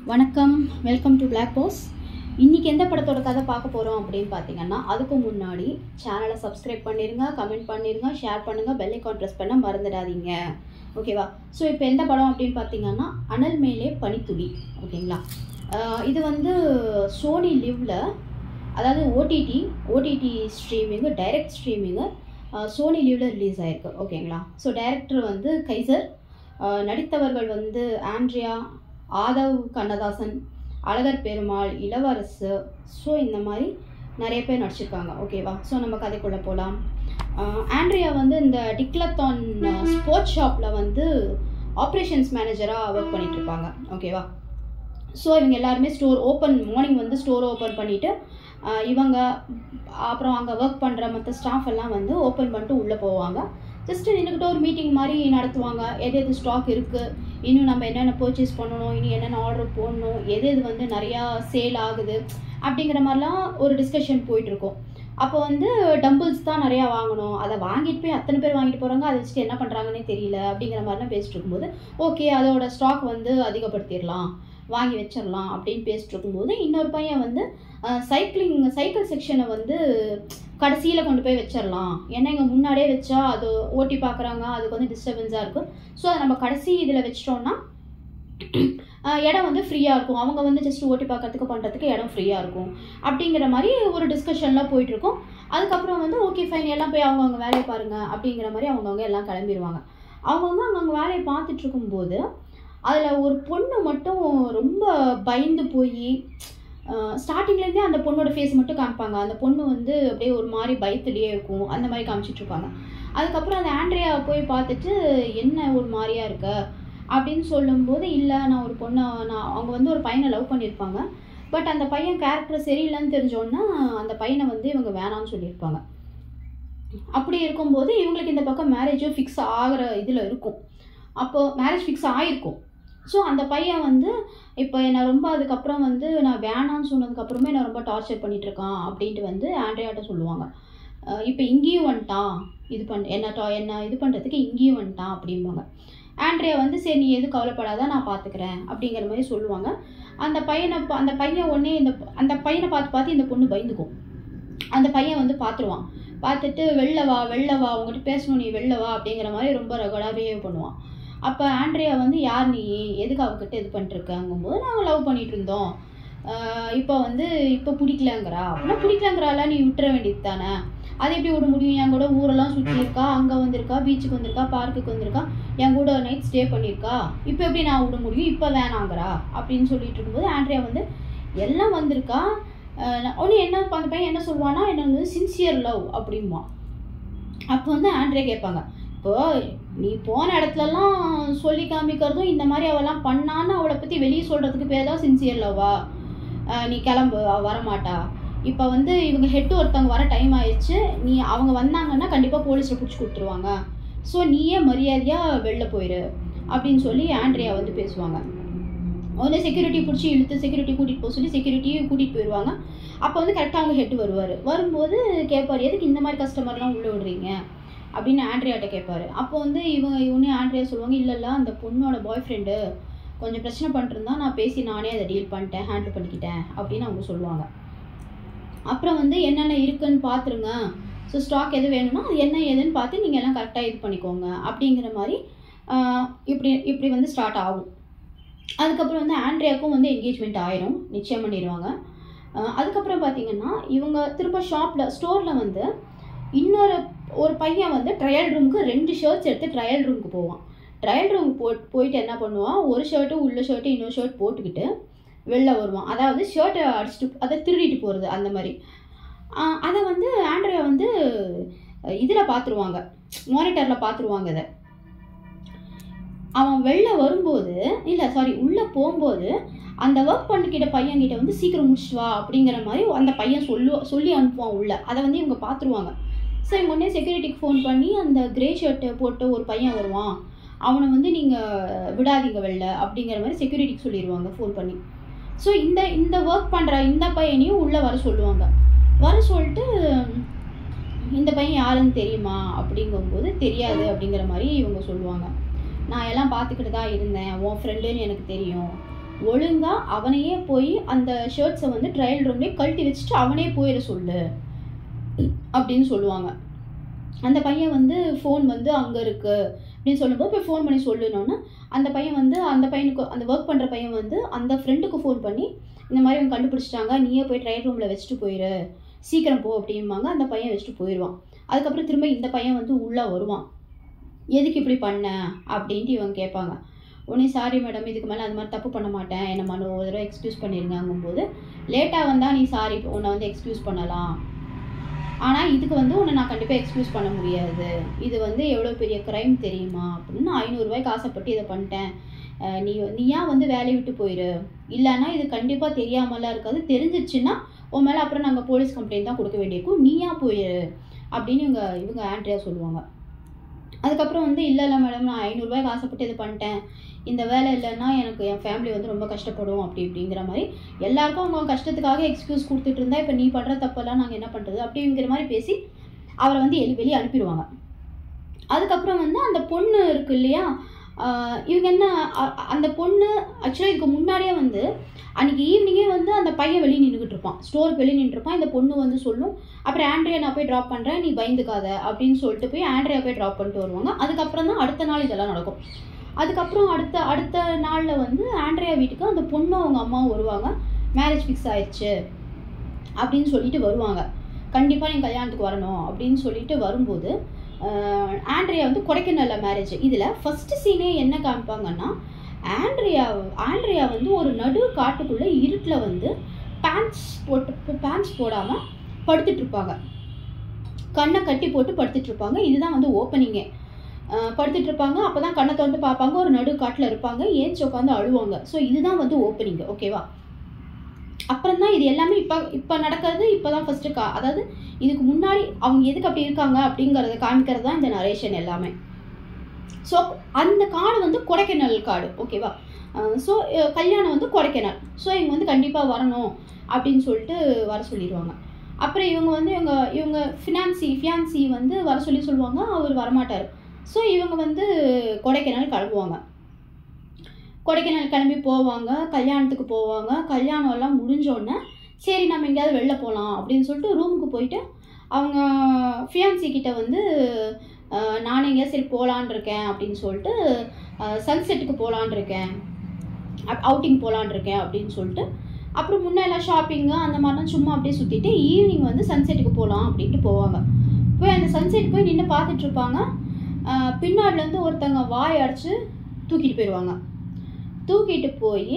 வணக்கம் welcome to black Bose இன்னைக்கு எந்த படத்தோட கதை பார்க்க போகிறோம் அப்படின்னு பார்த்தீங்கன்னா அதுக்கு முன்னாடி சேனலை சப்ஸ்கிரைப் பண்ணிடுங்க கமெண்ட் பண்ணிடுங்க ஷேர் பண்ணுங்கள் பெல் ஐக்கான் ப்ரெஸ் பண்ண மறந்துடாதீங்க ஓகேவா ஸோ இப்போ எந்த படம் அப்படின்னு பார்த்தீங்கன்னா அனல் மேலே பனித்துளி ஓகேங்களா ஆஹ் இது வந்து சோனி லிவ்ல அதாவது OTT OTT streaming direct streaming Sony லிவ்ல ரிலீஸ் ஆயிருக்கு ஓகேங்களா ஸோ டைரக்டர் வந்து கைசர் ஆஹ் நடித்தவர்கள் வந்து ஆண்ட்ரியா ஆதவ் கண்ணதாசன் அழகர் பெருமாள் இளவரசு ஸோ இந்த மாதிரி நிறைய பேர் நடிச்சிருக்காங்க ஓகேவா ஸோ நம்ம கதைக்குள்ளே போகலாம் ஆண்ட்ரியா வந்து இந்த டிக்லத்தான் ஸ்போர்ட்ஸ் ஷாப்பில் வந்து ஆப்ரேஷன்ஸ் மேனேஜராக ஒர்க் பண்ணிட்டு இருப்பாங்க ஓகேவா ஸோ இவங்க எல்லாருமே ஸ்டோர் ஓப்பன் மார்னிங் வந்து ஸ்டோர் ஓப்பன் பண்ணிவிட்டு இவங்க அப்புறம் அங்கே ஒர்க் பண்ணுற மற்ற ஸ்டாஃப் எல்லாம் வந்து ஓப்பன் பண்ணிட்டு உள்ளே போவாங்க ஜஸ்ட் நின்றுக்கிட்ட ஒரு மீட்டிங் மாதிரி நடத்துவாங்க எது எது ஸ்டாக் இருக்குது இன்னும் நம்ம என்னென்ன பர்ச்சேஸ் பண்ணணும் இன்னும் என்னென்ன ஆர்டர் போடணும் எது எது வந்து நிறையா சேல் ஆகுது அப்படிங்கிற மாதிரிலாம் ஒரு டிஸ்கஷன் போயிட்டுருக்கோம் அப்போ வந்து டம்பிள்ஸ் தான் நிறையா வாங்கணும் அதை வாங்கிட்டு போய் அத்தனை பேர் வாங்கிட்டு போகிறாங்க அதை வச்சுட்டு என்ன பண்ணுறாங்கன்னே தெரியல அப்படிங்கிற மாதிரிலாம் பேசிட்டு இருக்கும்போது ஓகே அதோட ஸ்டாக் வந்து அதிகப்படுத்திடலாம் வாங்கி வச்சிடலாம் அப்படின்னு பேசிட்டு இருக்கும்போது இன்னொரு பையன் வந்து சைக்கிளிங் சைக்கிள் செக்ஷனை வந்து கடைசியில் கொண்டு போய் வச்சிடலாம் ஏன்னா இங்கே முன்னாடியே வச்சா அது ஓட்டி பார்க்குறாங்க அதுக்கு வந்து டிஸ்டர்பன்ஸாக இருக்கும் ஸோ அதை நம்ம கடைசி இதில் வச்சிட்டோம்னா ஆஹ் இடம் வந்து ஃப்ரீயாக இருக்கும் அவங்க வந்து ஜஸ்ட் ஓட்டி பார்க்கறதுக்கு பண்ணுறதுக்கு இடம் ஃப்ரீயாக இருக்கும் அப்படிங்கிற மாதிரி ஒரு டிஸ்கஷன்லாம் போயிட்டுருக்கும் அதுக்கப்புறம் வந்து ஓகே ஃபைன் எல்லாம் போய் அவங்கவுங்க வேலையை பாருங்கள் அப்படிங்கிற மாதிரி அவங்கவுங்க எல்லாம் கிளம்பிடுவாங்க அவங்கவுங்க அவங்கவுங்க வேலையை பார்த்துட்டு இருக்கும்போது அதில் ஒரு பொண்ணு மட்டும் ரொம்ப பயந்து போய் ஸ்டார்டிங்லேருந்தே அந்த பொண்ணோட ஃபேஸ் மட்டும் காமிப்பாங்க அந்த பொண்ணு வந்து அப்படியே ஒரு மாதிரி பயத்துலேயே இருக்கும் அந்த மாதிரி காமிச்சிட்டு இருப்பாங்க அதுக்கப்புறம் அந்த ஆண்ட்ரியாவை போய் பார்த்துட்டு என்ன ஒரு மாதிரியா இருக்க அப்படின்னு சொல்லும்போது இல்லை நான் ஒரு பொண்ணை நான் அவங்க வந்து ஒரு பையனை லவ் பண்ணியிருப்பாங்க பட் அந்த பையன் கேரக்டர் சரியில்லைன்னு தெரிஞ்சோன்னா அந்த பையனை வந்து இவங்க வேணாம்னு சொல்லியிருப்பாங்க அப்படி இருக்கும்போது இவங்களுக்கு இந்த பக்கம் மேரேஜும் ஃபிக்ஸ் ஆகிற இதில் இருக்கும் அப்போது மேரேஜ் ஃபிக்ஸ் ஆகிருக்கும் ஸோ அந்த பையன் வந்து இப்போ என்னை ரொம்ப அதுக்கப்புறம் வந்து நான் வேணான்னு சொன்னதுக்கப்புறமே என்னை ரொம்ப டார்ச்சர் பண்ணிட்டு இருக்கான் அப்படின்ட்டு வந்து ஆண்ட்ரியாட்ட சொல்லுவாங்க அஹ் இப்போ இங்கேயும் வந்துட்டான் இது பண் என்ன டா என்ன இது பண்ணுறதுக்கு இங்கேயும் வந்துட்டான் அப்படிம்பாங்க ஆண்ட்ரியா வந்து சரி நீ எதுவும் கவலைப்படாத நான் பார்த்துக்கிறேன் அப்படிங்கிற மாதிரி சொல்லுவாங்க அந்த பையனை பா- அந்த பையன் உடனே இந்த அந்த பையனை பார்த்து பார்த்து இந்த பொண்ணு பயந்துக்கும் அந்த பையன் வந்து பார்த்துருவான் பார்த்துட்டு வெளில வா வெளில வா உங்ககிட்ட பேசணும் நீ வெளில வா அப்படிங்கிற மாதிரி ரொம்ப ரகடாக பிஹேவ் பண்ணுவான் அப்போ ஆண்ட்ரியா வந்து யார் நீ எதுக்கு அவகிட்ட இது பண்ணிட்டுருக்காங்கும்போது நாங்கள் லவ் பண்ணிட்டு இருந்தோம் ஆஹ் இப்போ வந்து இப்போ பிடிக்கலங்கிறா அப்படின்னா பிடிக்கலங்கிறால நீ விட்டுற வேண்டியது தானே அது எப்படி விட முடியும் என் கூட ஊரெல்லாம் சுற்றி இருக்கா அங்கே வந்திருக்கா பீச்சுக்கு வந்திருக்கா பார்க்குக்கு வந்திருக்கா என் கூட நைட் ஸ்டே பண்ணியிருக்கா இப்போ எப்படி நான் விட முடியும் இப்போ வேணாங்கிறா அப்படின்னு சொல்லிட்டு இருக்கும்போது ஆண்ட்ரியா வந்து எல்லாம் வந்திருக்கா ஒன்று என்ன அந்த பையன் என்ன சொல்லுவான்னா என்ன வந்து சின்சியர் லவ் அப்படிம்பா அப்போ வந்து ஆண்ட்ரியா கேட்பாங்க இப்போ நீ போன இடத்துலலாம் சொல்லி காமிக்கிறதும் இந்த மாதிரி அவெல்லாம் பண்ணான்னு அவளை பற்றி வெளியே சொல்கிறதுக்கு பேர் தான் சின்சியர் லவ்வா நீ கிளம்பு அவ வரமாட்டா இப்போ வந்து இவங்க ஹெட் ஒருத்தவங்க வர டைம் ஆயிடுச்சு நீ அவங்க வந்தாங்கன்னா கண்டிப்பாக போலீஸில் பிடிச்சி கொடுத்துருவாங்க ஸோ நீயே மரியாதையாக வெளில போயிரு அப்படின்னு சொல்லி ஆண்ட்ரியா வந்து பேசுவாங்க உடனே செக்யூரிட்டி பிடிச்சி இழுத்து செக்யூரிட்டி கூட்டிகிட்டு போக சொல்லி செக்யூரிட்டியும் கூட்டிகிட்டு போயிடுவாங்க அப்போ வந்து கரெக்டாக அவங்க ஹெட் வருவார் வரும்போது கேட்பார் எதுக்கு இந்த மாதிரி கஸ்டமர்லாம் உள்ளே விடுறீங்க அப்படின்னு ஆண்ட்ரியாட்ட கேட்பாரு அப்போ வந்து இவங்க இவனே ஆண்ட்ரியா சொல்லுவாங்க இல்லை இல்லை அந்த பொண்ணோட பாய் ஃப்ரெண்டு கொஞ்சம் பிரச்சனை பண்ணிருந்தா நான் பேசி நானே அதை டீல் பண்ணிட்டேன் ஹேண்டில் பண்ணிக்கிட்டேன் அப்படின்னு அவங்க சொல்லுவாங்க அப்புறம் வந்து என்னென்ன இருக்குன்னு பார்த்துருங்க ஸோ ஸ்டாக் எது வேணும்னா அது என்ன ஏதுன்னு பார்த்து நீங்கள் எல்லாம் கரெக்டாக இது பண்ணிக்கோங்க அப்படிங்கிற மாதிரி ஆஹ், இப்படி இப்படி வந்து ஸ்டார்ட் ஆகும் அதுக்கப்புறம் வந்து ஆண்ட்ரியாவுக்கும் வந்து என்கேஜ்மெண்ட் ஆயிரும் நிச்சயம் பண்ணிடுவாங்க ஆஹ், அதுக்கப்புறம் பார்த்தீங்கன்னா இவங்க திரும்ப ஷாப்பில் ஸ்டோரில் வந்து இன்னொரு ஒரு பையன் வந்து ட்ரையல் ரூமுக்கு ரெண்டு ஷர்ட்ஸ் எடுத்து ட்ரையல் ரூமுக்கு போவான் ட்ரையல் ரூமுக்கு போ போயிட்டு என்ன பண்ணுவான் ஒரு ஷர்ட்டு உள்ள ஷர்ட்டு இன்னொரு ஷர்ட் போட்டுக்கிட்டு வெளில வருவான் அதாவது ஷர்ட்டை அடிச்சுட்டு அதை திருடிட்டு போகிறது அந்த மாதிரி ஆஹ் அதை வந்து ஆண்ட்ரியா வந்து இதில் பார்த்துருவாங்க மானிட்டரில் பார்த்துருவாங்க அதை அவன் வெளில வரும்போது இல்லை சாரி உள்ளே போகும்போது அந்த ஒர்க் பண்ணிக்கிட்ட பையன்கிட்ட வந்து சீக்கிரம் முடிச்சிட்டு வா அப்படிங்கிற மாதிரி அந்த பையன் சொல்லு சொல்லி அனுப்புவான் உள்ள அதை வந்து இவங்க பார்த்துருவாங்க சரி முன்னே செக்யூரிட்டிக்கு ஃபோன் பண்ணி அந்த கிரே ஷர்ட்டை போட்டு ஒரு பையன் வருவான் அவனை வந்து நீங்கள் விடாதீங்க வெளில அப்படிங்கிற மாதிரி செக்யூரிட்டிக்கு சொல்லிடுவாங்க ஃபோன் பண்ணி ஸோ இந்த இந்த ஒர்க் பண்ணுற இந்த பையனையும் உள்ளே வர சொல்லுவாங்க வர சொல்லிட்டு இந்த பையன் யாருன்னு தெரியுமா அப்படிங்கும்போது தெரியாது அப்படிங்கிற மாதிரி இவங்க சொல்லுவாங்க நான் எல்லாம் பார்த்துக்கிட்டு தான் இருந்தேன் உன் ஃப்ரெண்டுன்னு எனக்கு தெரியும் ஒழுங்காக அவனையே போய் அந்த ஷர்ட்ஸை வந்து ட்ரையல் ரூம்லேயே கழட்டி வச்சுட்டு அவனே போயிட சொல்லு அப்படின்னு சொல்லுவாங்க அந்த பையன் வந்து ஃபோன் வந்து அங்கே இருக்குது அப்படின்னு சொல்லும்போது போய் ஃபோன் பண்ணி சொல்லணுன்னா அந்த பையன் வந்து அந்த பையனுக்கு அந்த ஒர்க் பண்ணுற பையன் வந்து அந்த ஃப்ரெண்டுக்கு ஃபோன் பண்ணி இந்த மாதிரி அவங்க கண்டுபிடிச்சிட்டாங்க நீயே போய் ட்ரையல் ரூமில் வச்சுட்டு போயிரு சீக்கிரம் போ அப்படிம்பாங்க அந்த பையன் வச்சுட்டு போயிடுவான் அதுக்கப்புறம் திரும்ப இந்த பையன் வந்து உள்ளே வருவான் எதுக்கு இப்படி பண்ண அப்படின்ட்டு இவங்க கேட்பாங்க உடனே சாரி மேடம் இதுக்கு மேலே அது மாதிரி தப்பு பண்ண மாட்டேன் என்னை மனு ஒரு தடவை எக்ஸ்கியூஸ் பண்ணிருங்கங்கும்போது லேட்டாக வந்தால் நீ சாரி உன்னை வந்து எக்ஸ்கியூஸ் பண்ணலாம் ஆனால் இதுக்கு வந்து உன்னை நான் கண்டிப்பாக எக்ஸ்கியூஸ் பண்ண முடியாது இது வந்து எவ்வளோ பெரிய க்ரைம் தெரியுமா அப்படின்னு ஐநூறுரூவாய்க்கு ஆசைப்பட்டு இதை பண்ணிட்டேன் அஹ் நீ நீ ஏன் வந்து வேலையை விட்டு போயிரு இல்லைன்னா இது கண்டிப்பாக தெரியாமலாம் இருக்காது தெரிஞ்சிச்சுன்னா உன் மேலே அப்புறம் நாங்கள் போலீஸ் கம்ப்ளைண்ட் தான் கொடுக்க வேண்டியிருக்கும் நீ ஏன் போயிரு அப்படின்னு இவங்க இவங்க ஆண்ட்ரியா சொல்லுவாங்க அதுக்கப்புறம் வந்து இல்லை இல்லை மேடம் நான் ஐநூறுரூவாய்க்கு ஆசைப்பட்டு இது பண்ணிட்டேன் இந்த வேலை இல்லைன்னா எனக்கு என் ஃபேமிலி வந்து ரொம்ப கஷ்டப்படும் அப்படி இப்படிங்கிற மாதிரி எல்லாருக்கும் அவங்க கஷ்டத்துக்காக எக்ஸ்கியூஸ் கொடுத்துட்டு இருந்தா இப்போ நீ பண்ணுற தப்பெல்லாம் நாங்கள் என்ன பண்ணுறது அப்படிங்கிற மாதிரி பேசி அவரை வந்து எலி வெளியே அனுப்பிடுவாங்க அதுக்கப்புறம் வந்து அந்த பொண்ணு இருக்கு இல்லையா ஆஹ் இவங்க என்ன அ- அந்த பொண்ணு ஆக்சுவலாக இதுக்கு முன்னாடியே வந்து அன்னைக்கு ஈவினிங்கே வந்து அந்த பையன் வெளியே நின்றுக்கிட்டு இருப்பான் ஸ்டோருக்கு வெளியே நின்றுருப்பான் இந்த பொண்ணு வந்து சொல்லும் அப்புறம் ஆண்ட்ரியா நான் போய் ட்ராப் பண்ணுறேன் நீ பயந்துக்காத அப்படின்னு சொல்லிட்டு போய் ஆண்ட்ரியா போய் ட்ராப் பண்ணிட்டு வருவாங்க அதுக்கப்புறம் தான் அடுத்த நாள் இதெல்லாம் நடக்கும் அதுக்கப்புறம் அடுத்த அடுத்த நாளில் வந்து ஆண்ட்ரியா வீட்டுக்கு அந்த பொண்ணும் அவங்க அம்மாவும் வருவாங்க மேரேஜ் ஃபிக்ஸ் ஆயிடுச்சு அப்படின்னு சொல்லிட்டு வருவாங்க கண்டிப்பாக நீ கல்யாணத்துக்கு வரணும் அப்படின்னு சொல்லிட்டு வரும்போது ஆஹ், ஆண்ட்ரியா வந்து கொடைக்கானல்ல மேரேஜ் இதில் ஃபர்ஸ்ட் சீனே என்ன காமிப்பாங்கன்னா ஆண்ட்ரியா ஆண்ட்ரியா வந்து ஒரு நடு காட்டுக்குள்ளே இருட்டில் வந்து பேண்ட்ஸ் போட்டு பேண்ட்ஸ் போடாமல் படுத்துட்டு இருப்பாங்க கண்ணை கட்டி போட்டு படுத்துட்டு இருப்பாங்க இதுதான் வந்து ஓப்பனிங்கே படுத்துட்டு இருப்பாங்க அப்போ தான் கண்ணை திறந்து பார்ப்பாங்க ஒரு நடு காட்டில் இருப்பாங்க ஏஞ்சி உட்காந்து அழுவாங்க ஸோ இதுதான் வந்து ஓப்பனிங் ஓகேவா அப்புறம் தான் இது எல்லாமே இப்போ இப்போ நடக்கிறது இப்போ தான் ஃபஸ்ட்டு கா அதாவது இதுக்கு முன்னாடி அவங்க எதுக்கு அப்படி இருக்காங்க அப்படிங்கிறத காமிக்கிறது தான் இந்த நரேஷன் எல்லாமே ஸோ அந்த காடு வந்து கொடைக்கானல் காடு ஓகேவா ஸோ கல்யாணம் வந்து கொடைக்கானல் ஸோ இவங்க வந்து கண்டிப்பாக வரணும் அப்படின்னு சொல்லிட்டு வர சொல்லிடுவாங்க அப்புறம் இவங்க வந்து இவங்க இவங்க ஃபினான்சி ஃபியான்சி வந்து வர சொல்லி சொல்லுவாங்க அவர் வரமாட்டார் ஸோ இவங்க வந்து கொடைக்கானல் கிளம்புவாங்க கொடைக்கானல் கிளம்பி போவாங்க கல்யாணத்துக்கு போவாங்க கல்யாணம் எல்லாம் முடிஞ்சோடனே சரி நம்ம எங்கேயாவது வெளில போகலாம் அப்படின்னு சொல்லிட்டு ரூமுக்கு போயிட்டு அவங்க ஃபியான்சி கிட்ட வந்து அஹ், நான் எங்கேயாவது சரி போகலான் இருக்கேன் அப்படின்னு சொல்லிட்டு சன்செட்டுக்கு போகலான் இருக்கேன் அவுட்டிங் போகலான் இருக்கேன் அப்படின்னு சொல்லிட்டு அப்புறம் முன்ன எல்லாம் ஷாப்பிங்கு அந்த மாதிரிலாம் சும்மா அப்படியே சுற்றிட்டு ஈவினிங் வந்து சன்செட்டுக்கு போகலாம் அப்படின்ட்டு போவாங்க போய் அந்த சன்செட் போய் நின்று பார்த்துட்டு இருப்பாங்க அஹ், பின்னாடிலேருந்து ஒருத்தங்க வாய் அடைச்சு தூக்கிட்டு போயிடுவாங்க தூக்கிட்டு போய்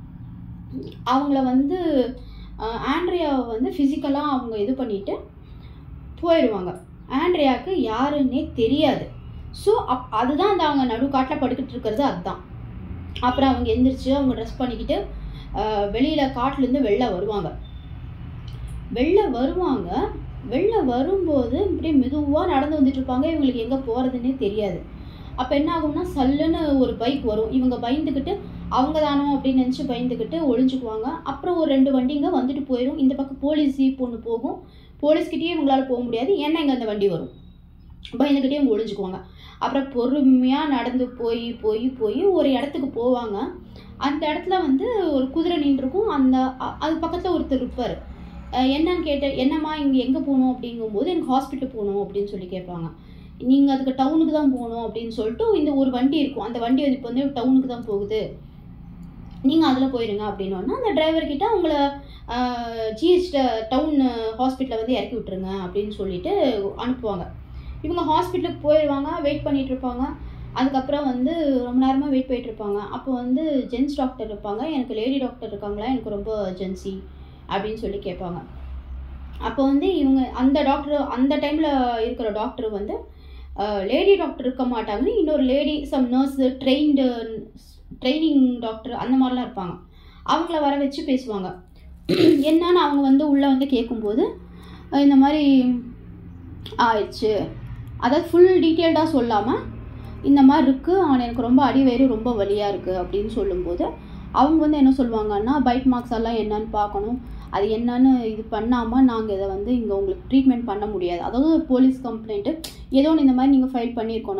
அவங்கள வந்து அஹ், ஆண்ட்ரியாவை வந்து ஃபிசிக்கலாக அவங்க இது பண்ணிட்டு போயிடுவாங்க ஆண்ட்ரியாவுக்கு யாருன்னே தெரியாது ஸோ அப் அதுதான் அந்த அவங்க நடுக்காட்டில் படுத்துட்டு இருக்கிறது அதுதான் அப்புறம் அவங்க எந்திரிச்சு அவங்க ட்ரெஸ் பண்ணிக்கிட்டு அஹ், வெளியில காட்டுலேருந்து வெளில வருவாங்க வெளில வருவாங்க வெளில வரும்போது இப்படியே மெதுவாக நடந்து வந்துட்டு இருப்பாங்க இவங்களுக்கு எங்கே போகிறதுன்னே தெரியாது அப்போ என்ன ஆகும்னா சல்லுன்னு ஒரு பைக் வரும் இவங்க பயந்துக்கிட்டு அவங்க தானோ அப்படின்னு நினச்சி பயந்துக்கிட்டு ஒளிஞ்சுக்குவாங்க அப்புறம் ஒரு ரெண்டு வண்டிங்க வந்துட்டு போயிடும் இந்த பக்கம் போலீஸ் ஜீப் ஒன்று போகும் போலீஸ்கிட்டயே இவங்களால போக முடியாது ஏன்னா இங்கே அந்த வண்டி வரும் பயந்துக்கிட்டே இவங்க ஒளிஞ்சுக்குவாங்க அப்புறம் பொறுமையாக நடந்து போய் போய் போய் ஒரு இடத்துக்கு போவாங்க அந்த இடத்துல வந்து ஒரு குதிரை நின்றுருக்கும் அந்த அ- அது பக்கத்தில் ஒருத்தர் இருப்பார் என்னன்னு கேட்ட என்னம்மா இங்கே எங்கே போகணும் அப்படிங்கும்போது எனக்கு ஹாஸ்பிட்டல் போகணும் அப்படின்னு சொல்லி கேட்பாங்க நீங்கள் அதுக்கு டவுனுக்கு தான் போகணும் அப்படின்னு சொல்லிட்டு இந்த ஒரு வண்டி இருக்கும் அந்த வண்டி இப்போ வந்து டவுனுக்கு தான் போகுது நீங்கள் அதில் போயிருங்க அப்படின்னோன்னா அந்த டிரைவர் கிட்ட உங்களை ஜிஹெச் டவுன் ஹாஸ்பிட்டலில் வந்து இறக்கி விட்டுருங்க அப்படின்னு சொல்லிட்டு அனுப்புவாங்க இவங்க ஹாஸ்பிட்டலுக்கு போயிடுவாங்க வெயிட் பண்ணிட்டு இருப்பாங்க அதுக்கப்புறம் வந்து ரொம்ப நேரமாக வெயிட் பண்ணிட்டு இருப்பாங்க அப்போ வந்து ஜென்ஸ் டாக்டர் இருப்பாங்க எனக்கு லேடி டாக்டர் இருக்காங்களா எனக்கு ரொம்ப அர்ஜென்சி அப்படின்னு சொல்லி கேட்பாங்க அப்போ வந்து இவங்க அந்த டாக்டர் அந்த டைமில் இருக்கிற டாக்டர் வந்து லேடி டாக்டர் இருக்க மாட்டாங்கன்னு இன்னொரு lady some nurse trained training doctor அந்த மாதிரிலாம் இருப்பாங்க அவங்கள வர வச்சு பேசுவாங்க என்னன்னு அவங்க வந்து உள்ளே வந்து கேட்கும்போது அஹ் இந்த மாதிரி ஆயிடுச்சு அதாவது ஃபுல் டீட்டெயில்டாக சொல்லாமல் இந்த மாதிரி இருக்குது அவன் எனக்கு ரொம்ப அடிவயிறு ரொம்ப வலியாக இருக்குது அப்படின்னு சொல்லும்போது அவங்க வந்து என்ன சொல்லுவாங்கன்னா பைட் மார்க்ஸ் எல்லாம் என்னன்னு பார்க்கணும் அது என்னன்னு இது பண்ணாமல் நாங்கள் இதை வந்து இங்கே உங்களுக்கு ட்ரீட்மெண்ட் பண்ண முடியாது அதாவது போலீஸ் கம்ப்ளைண்ட்டு ஏதோ ஒன்று இந்த மாதிரி நீங்கள் ஃபைல் பண்ணியிருக்கணும்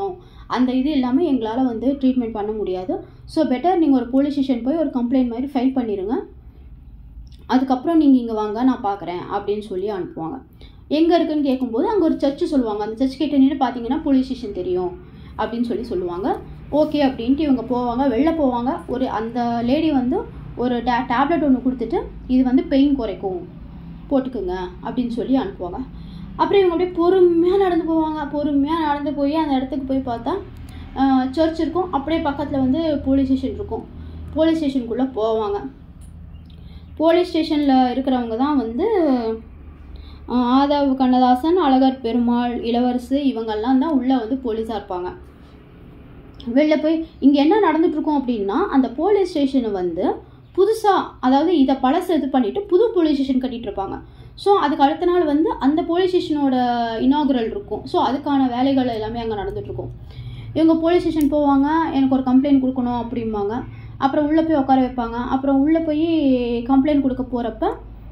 அந்த இது இல்லாமல் எங்களால் வந்து ட்ரீட்மெண்ட் பண்ண முடியாது ஸோ பெட்டர் நீங்கள் ஒரு போலீஸ் ஸ்டேஷன் போய் ஒரு கம்ப்ளைண்ட் மாதிரி ஃபைல் பண்ணிடுங்க அதுக்கப்புறம் நீங்கள் இங்கே வாங்க நான் பார்க்குறேன் அப்படின்னு சொல்லி அனுப்புவாங்க எங்கே இருக்குன்னு கேட்கும்போது அங்கே ஒரு சர்ச்சு சொல்லுவாங்க அந்த சர்ச் கிட்ட நின்று பார்த்தீங்கன்னா போலீஸ் ஸ்டேஷன் தெரியும் அப்படின்னு சொல்லி சொல்லுவாங்க ஓகே அப்படின்ட்டு இவங்க போவாங்க வெளில போவாங்க ஒரு அந்த லேடி வந்து ஒரு டே டேப்லெட் ஒன்று கொடுத்துட்டு இது வந்து பெயின் குறைக்கும் போட்டுக்குங்க அப்படின்னு சொல்லி அனுப்புவாங்க அப்புறம் இவங்க அப்படியே பொறுமையாக நடந்து போவாங்க பொறுமையாக நடந்து போய் அந்த இடத்துக்கு போய் பார்த்தா சர்ச் இருக்கும் அப்படியே பக்கத்தில் வந்து போலீஸ் ஸ்டேஷன் இருக்கும் போலீஸ் ஸ்டேஷனுக்குள்ளே போவாங்க போலீஸ் ஸ்டேஷனில் இருக்கிறவங்க தான் வந்து ஆஹ், ஆதவ் கண்ணதாசன் அழகர் பெருமாள் இளவரசு இவங்கெல்லாம் தான் உள்ளே வந்து போலீஸாக இருப்பாங்க வெளில போய் இங்கே என்ன நடந்துட்டுருக்கோம் அப்படின்னா அந்த போலீஸ் ஸ்டேஷனை வந்து புதுசாக அதாவது இதை பழசு இது பண்ணிவிட்டு புது போலீஸ் ஸ்டேஷன் கட்டிட்டு இருப்பாங்க ஸோ அதுக்கு அடுத்த நாள் வந்து அந்த போலீஸ் ஸ்டேஷனோட இனாகுரல் இருக்கும் ஸோ அதுக்கான வேலைகள் எல்லாமே அங்கே நடந்துட்டுருக்கும் இவங்க போலீஸ் ஸ்டேஷன் போவாங்க எனக்கு ஒரு கம்ப்ளைண்ட் கொடுக்கணும் அப்படிம்பாங்க அப்புறம் உள்ளே போய் உட்கார வைப்பாங்க அப்புறம் உள்ளே போய் கம்ப்ளைண்ட் கொடுக்க போகிறப்ப